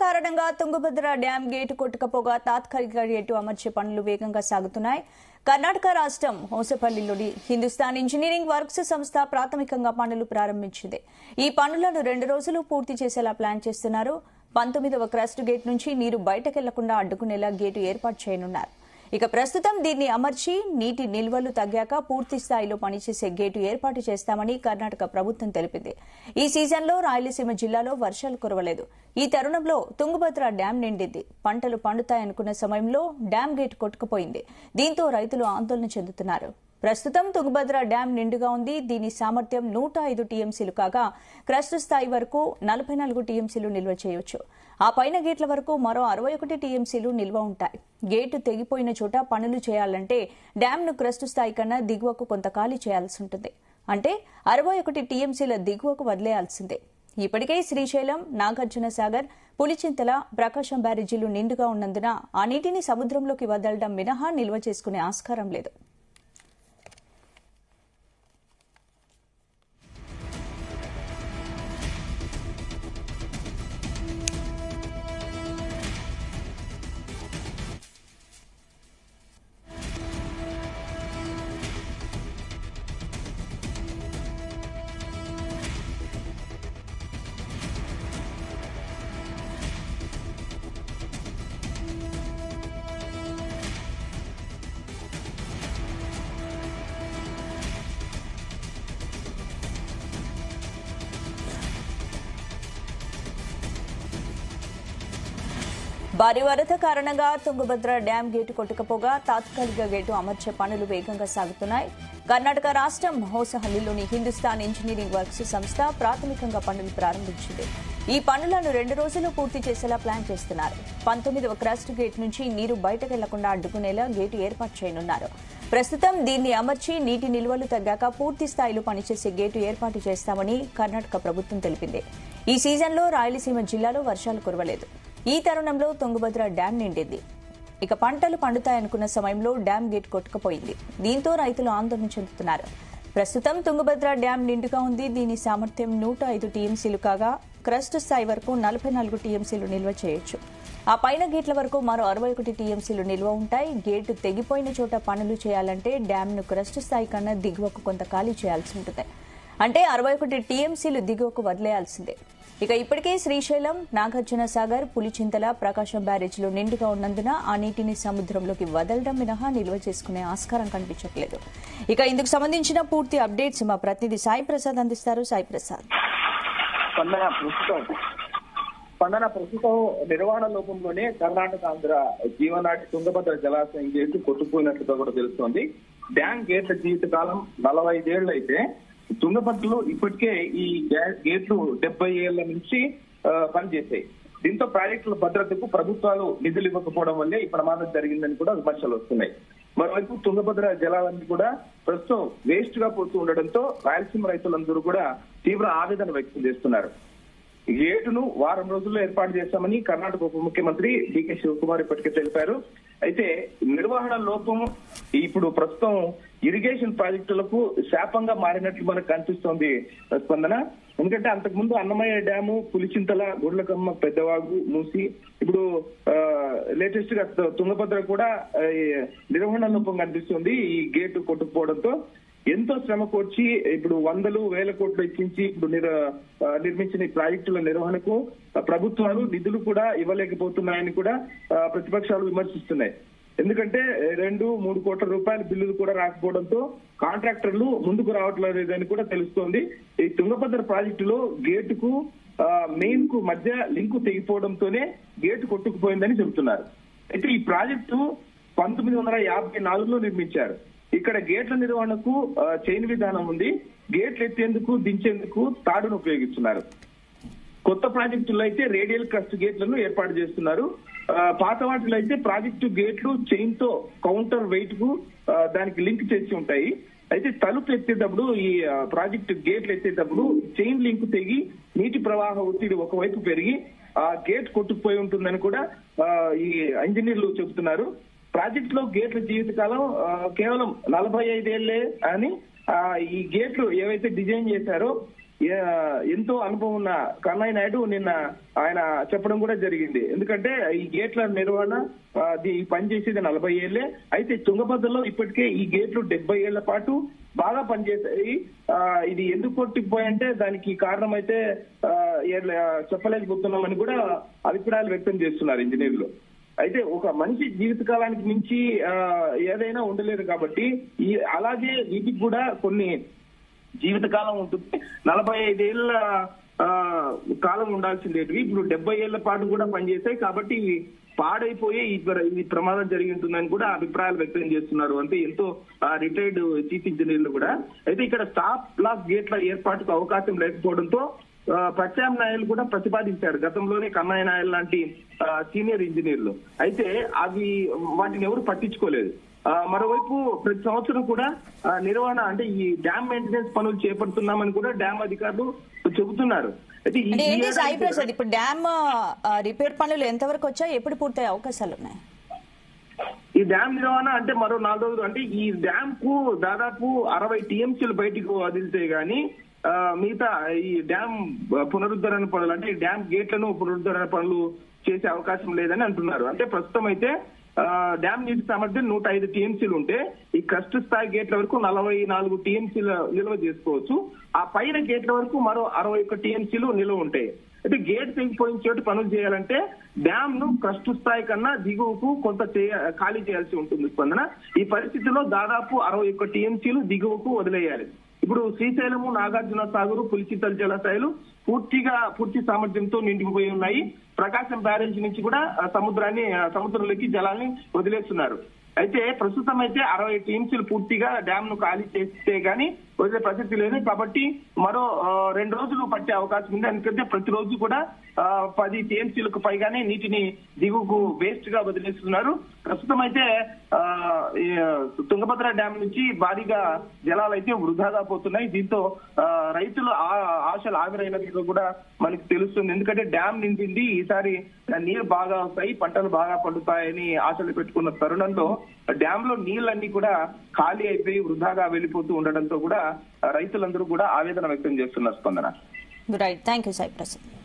కారణంగా Tungabhadra dam gate కొట్టుకపోగా తాత్కాలిక gate అమర్చే పనులు వేగంగా సాగుతున్నాయి కర్ణాటక రాష్ట్రం హోసపల్లిలోని హిందుస్థాన్ ఇంజనీరింగ్ వర్క్స్ సంస్థ ప్రాథమికంగా పనులు ప్రారంభించింది ఈ పనులను రెండు రోజులు పూర్తి చేసేలా ప్లాన్ చేస్తున్నారు పంతొమ్మిదవ క్రస్ట్ గేట్ నుంచి నీరు బయటకెళ్లకుండా అడ్డుకునేలా గేటు ఏర్పాటు చేయనున్నారు ఇక ప్రస్తుతం దీన్ని అమర్చి నీటి నిల్వలు తగ్గాక పూర్తి స్థాయిలో పనిచేసే గేటు ఏర్పాటు చేస్తామని కర్ణాటక ప్రభుత్వం తెలిపింది ఈ సీజన్లో రాయలసీమ జిల్లాలో వర్షాలు కురవలేదు ఈ తరుణంలో తుంగభద్ర డ్యాం నిండింది పంటలు పండుతాయనుకున్న సమయంలో డ్యాం గేటు కొట్టుకుపోయింది దీంతో రైతులు ఆందోళన చెందుతున్నారు ప్రస్తుతం తుంగభద్ర డ్యాం నిండుగా ఉంది దీని సామర్థ్యం నూట ఐదు టీఎంసీలు కాగా క్రస్ట్ స్థాయి వరకు నలభై నాలుగు టీఎంసీలు నిల్వ చేయొచ్చు ఆ పైన గేట్ల వరకు మరో అరవై ఒకటి టీఎంసీలు నిల్వ ఉంటాయి గేటు తెగిపోయిన చోట పనులు చేయాలంటే డ్యాంను క్రస్ట్ స్థాయి కన్నా దిగువకు కొంత ఖాళీ చేయాల్సి ఉంటుంది అంటే అరవై ఒకటి టీఎంసీల దిగువకు వదిలేయాల్సిందే ఇప్పటికే శ్రీశైలం నాగార్జున సాగర్ పులిచింతల ప్రకాశం బ్యారేజీలు నిండుగా ఉన్నందున ఆ నీటిని సముద్రంలోకి వదలడం మినహా నిల్వ చేసుకునే ఆస్కారం లేదు భారీ వరద కారణంగా తుంగభద్ర డ్యాం గేటు కొట్టుకపోగా తాత్కాలిక గేటు అమర్చే పనులు వేగంగా సాగుతున్నాయి కర్ణాటక రాష్ట్రం హోసహల్లిలోని హిందుస్థాన్ ఇంజనీరింగ్ వర్క్స్ సంస్థ ప్రాథమికంగా పనులు ప్రారంభించింది ఈ పనులను రెండు రోజులు పూర్తి చేసేలా ప్లాన్ చేస్తున్నారు పంతొమ్మిదవ క్రస్ట్ గేట్ నుంచి నీరు బయటకెళ్లకుండా అడ్డుకునేలా గేటు ఏర్పాటు చేయనున్నారు ప్రస్తుతం దీన్ని అమర్చి నీటి నిల్వలు తగ్గాక పూర్తి స్థాయిలో పనిచేసే గేటు ఏర్పాటు చేస్తామని కర్ణాటక ప్రభుత్వం తెలిపింది ఈ సీజన్లో రాయలసీమ జిల్లాలో వర్షాలు కురవలేదు ఈ తరుణంలో తుంగభద్ర డ్యాం నిండింది ఇక పంటలు పండుతాయనుకున్న సమయంలో డ్యాం గేట్ కొట్టుకుపోయింది దీంతో రైతులు ఆందోళన చెందుతున్నారు ప్రస్తుతం తుంగభద్ర డ్యాం నిండుగా ఉంది దీని సామర్థ్యం నూట ఐదు టీఎంసీలు కాగా క్రస్ట్ స్థాయి వరకు నలభై నాలుగు టీఎంసీలు నిల్వ చేయొచ్చు ఆ పైన గేట్ల వరకు మరో అరవై ఒకటి టీఎంసీలు నిల్వ ఉంటాయి గేటు తెగిపోయిన చోట పనులు చేయాలంటే డ్యాంను క్రస్ట్ స్థాయి కన్నా దిగువకు కొంత ఖాళీ చేయాల్సి ఉంటుంది అంటే అరవై ఒకటి టీఎంసీలు దిగువకు వదిలేయాల్సిందే ఇక ఇప్పటికే శ్రీశైలం నాగార్జున సాగర్ పులిచింతల ప్రకాశం బ్యారేజ్లు నిండుగా ఉన్నందున ఆ నీటిని సముద్రంలోకి వదలడం మినహా నిల్వ చేసుకునే ఆస్కారం కనిపించట్లేదు ఇక ఇందుకు సంబంధించిన పూర్తి అప్డేట్స్ మా ప్రతినిధి సాయి ప్రసాద్ అందిస్తారు సాయి ప్రసాద్ స్పందన ప్రస్తుతం స్పందన ప్రస్తుతం నిర్వహణ లోపంలోనే కర్ణాటక ఆంధ్ర జీవనాటి తుంగభద్ర జలాశయం గేటు కొట్టుకుపోయినట్లుగా కూడా తెలుస్తోంది డ్యాం గేట్ల జీవితకాలం నలభై ఐదేళ్లు అయితే తుంగభద్రలో ఇప్పటికే ఈ గా- గేట్లు డెబ్బై ఏళ్ల నుంచి ఆ, పనిచేసాయి దీంతో ప్రాజెక్టుల భద్రతకు ప్రభుత్వాలు నిధులు ఇవ్వకపోవడం వల్లే ఈ ప్రమాదం జరిగిందని కూడా విమర్శలు వస్తున్నాయి మరోవైపు తుంగభద్ర జలాలన్నీ కూడా ప్రస్తుతం వేస్ట్ గా పోతూ ఉండడంతో రాయలసీమ రైతులందరూ కూడా తీవ్ర ఆవేదన వ్యక్తం చేస్తున్నారు ఈ గేటును వారం రోజుల్లో ఏర్పాటు చేస్తామని కర్ణాటక ఉప ముఖ్యమంత్రి డికే శివకుమార్ ఇప్పటికే తెలిపారు అయితే నిర్వహణ లోపం ఇప్పుడు ప్రస్తుతం ఇరిగేషన్ ప్రాజెక్టులకు శాపంగా మారినట్లు మనకు కనిపిస్తోంది స్పందన ఎందుకంటే అంతకుముందు అన్నమయ్య డ్యాము పులిచింతల గుడ్లకమ్మ పెద్దవాగు మూసి ఇప్పుడు లేటెస్ట్ గా తుంగభద్ర కూడా ఆ, ఈ నిర్వహణ లోపం కనిపిస్తుంది ఈ గేటు కొట్టుకుపోవడంతో ఎంతో శ్రమ కోర్చి ఇప్పుడు వందలు వేల కోట్లు ఇచ్చించి ఇప్పుడు నిర్- ఆ, నిర్మించిన ఈ ప్రాజెక్టుల నిర్వహణకు ఆ, ప్రభుత్వాలు నిధులు కూడా ఇవ్వలేకపోతున్నాయని కూడా ఆ, ప్రతిపక్షాలు విమర్శిస్తున్నాయి ఎందుకంటే రెండు మూడు కోట్ల రూపాయల బిల్లులు కూడా రాకపోవడంతో కాంట్రాక్టర్లు ముందుకు రావట్లేదని కూడా తెలుస్తోంది ఈ తుంగభద్ర ప్రాజెక్టులో గేటుకు మెయిన్ కు మధ్య లింకు తెగిపోవడంతోనే గేటు కొట్టుకుపోయిందని చెబుతున్నారు అయితే ఈ ప్రాజెక్టు పంతొమ్మిది వందల యాభై నాలుగులో నిర్మించారు ఇక్కడ గేట్ల నిర్వహణకు ఆ, చైన్ విధానం ఉంది గేట్లు ఎత్తేందుకు దించేందుకు తాడును ఉపయోగిస్తున్నారు కొత్త ప్రాజెక్టుల్లో అయితే రేడియల్ క్రస్ట్ గేట్లను ఏర్పాటు చేస్తున్నారు ఆ, పాత వాటిలో అయితే ప్రాజెక్టు గేట్లు చైన్ తో కౌంటర్ వెయిట్ కు ఆ, దానికి లింక్ చేసి ఉంటాయి అయితే తలుపు ఎత్తేటప్పుడు ఈ ఆ, ప్రాజెక్టు గేట్లు ఎత్తేటప్పుడు చైన్ లింక్ తెగి నీటి ప్రవాహ ఒత్తిడి ఒకవైపు పెరిగి ఆ గేట్ కొట్టుకుపోయి ఉంటుందని కూడా ఆ, ఈ ఇంజనీర్లు చెబుతున్నారు ప్రాజెక్ట్ లో గేట్ల జీవితకాలం ఆ, కేవలం నలభై ఐదేళ్లే అని ఆ, ఈ గేట్లు ఏవైతే డిజైన్ చేశారో ఏ- ఎంతో అనుభవం ఉన్న కన్నయ్య నాయుడు నిన్న ఆయన చెప్పడం కూడా జరిగింది ఎందుకంటే ఈ గేట్ల నిర్వహణ ఆ, అది పనిచేసేది నలభై ఏళ్లే అయితే తుంగభద్రలో ఇప్పటికే ఈ గేట్లు డెబ్బై ఏళ్ల పాటు బాగా పనిచేశాయి ఆ, ఇది ఎందుకు కొట్టుకుపోయంటే దానికి కారణం అయితే ఆ, ఏ- చెప్పలేకపోతున్నామని కూడా అభిప్రాయాలు వ్యక్తం చేస్తున్నారు ఇంజనీర్లు అయితే ఒక మనిషి జీవితకాలానికి మించి ఆ, ఏదైనా ఉండలేదు కాబట్టి ఈ అలాగే వీటికి కూడా కొన్ని జీవితకాలం ఉంటుంది నలభై ఐదేళ్ల ఆ, కాలం ఉండాల్సిందేటివి ఇప్పుడు డెబ్బై ఏళ్ల పాటు కూడా పనిచేస్తాయి కాబట్టి ఇవి పాడైపోయి ఈ ప్ర- ఈ ప్రమాదం జరిగి ఉంటుందని కూడా అభిప్రాయాలు వ్యక్తం చేస్తున్నారు అంటే ఎంతో రిటైర్డ్ చీఫ్ ఇంజనీర్లు కూడా అయితే ఇక్కడ స్టాప్ బ్లాక్ గేట్ల ఏర్పాటుకు అవకాశం లేకపోవడంతో ఆ, ప్రత్యామ్నాయాలు కూడా ప్రతిపాదించారు గతంలోనే కన్నయ్య నాయల్ లాంటి ఆ, సీనియర్ ఇంజనీర్లు అయితే అవి వాటిని ఎవరు పట్టించుకోలేదు ఆ, మరోవైపు ప్రతి సంవత్సరం కూడా ఆ, నిర్వహణ అంటే ఈ డ్యామ్ మెయింటెనెన్స్ పనులు చేపడుతున్నామని కూడా డ్యామ్ అధికారులు చెబుతున్నారు అయితే ఈ- అంటే ఈ ఏంటి ఏడాది సాయి ప్రసాద్ ఇప్పుడు డ్యామ్ ఆ, రిపేర్ పనులు ఎంతవరకు వచ్చాయి ఎప్పుడు పూర్తయ్యే అవకాశాలు ఉన్నాయి ఈ డ్యామ్ నిర్వహణ అంటే మరో నాలుగు రోజులు అంటే ఈ డ్యామ్ కు దాదాపు అరవై టీఎంసీలు బయటికి వదిలితే గానీ ఆ, మిగతా ఈ డ్యామ్ పునరుద్ధరణ పనులు అంటే ఈ డ్యామ్ గేట్లను పునరుద్ధరణ పనులు చేసే అవకాశం లేదని అంటున్నారు అంటే ప్రస్తుతం అయితే ఆ, డ్యామ్ నీటి సామర్థ్యం నూట ఐదు టీఎంసీలు ఉంటే ఈ కష్ట స్థాయి గేట్ల వరకు నలభై నాలుగు టీఎంసీల నిల్వ చేసుకోవచ్చు ఆ పైన గేట్ల వరకు మరో అరవై ఒక్క టీఎంసీలు నిల్వ ఉంటాయి అయితే గేట్ తెగిపోయిన చోటు పనులు చేయాలంటే డ్యామ్ ను కష్ట స్థాయి కన్నా దిగువకు కొంత చేయ- ఖాళీ చేయాల్సి ఉంటుంది స్పందన ఈ పరిస్థితిలో దాదాపు అరవై ఒక్క టీఎంసీలు దిగువకు వదిలేయాలి ఇప్పుడు శ్రీశైలము నాగార్జున సాగరు పులిచితల జలాశయాలు పూర్తిగా పూర్తి సామర్థ్యంతో నిండిపోయి ఉన్నాయి ప్రకాశం బ్యారేజ్ నుంచి కూడా ఆ, సముద్రాన్ని ఆ, సముద్రంలోకి జలాన్ని వదిలేస్తున్నారు అయితే ప్రస్తుతం అయితే అరవై టీమ్స్లు పూర్తిగా డ్యామ్ ను ఖాళీ చేస్తే గానీ వదిలే పరిస్థితి లేదు కాబట్టి మరో ఆ, రెండు రోజులు పట్టే అవకాశం ఉంది ఎందుకంటే ప్రతిరోజు కూడా ఆ, పది టీఎంసీలకు పైగానే నీటిని దిగువకు వేస్ట్ గా వదిలేస్తున్నారు ప్రస్తుతం అయితే ఆ, ఈ, తుంగభద్ర డ్యామ్ నుంచి భారీగా జలాలు అయితే వృధాగా పోతున్నాయి దీంతో ఆ, రైతులు ఆ- ఆశలు ఆవిరైనట్టుగా కూడా మనకి తెలుస్తుంది ఎందుకంటే డ్యామ్ నిండింది ఈసారి నీరు బాగా వస్తాయి పంటలు బాగా పండుతాయని ఆశలు పెట్టుకున్న తరుణంలో డ్యామ్ లో నీళ్ళన్నీ కూడా ఖాళీ అయిపోయి వృధాగా వెళ్ళిపోతూ ఉండడంతో కూడా రైతులందరూ కూడా ఆవేదన వ్యక్తం చేస్తున్నారు స్పందన right thank you Sai Prasad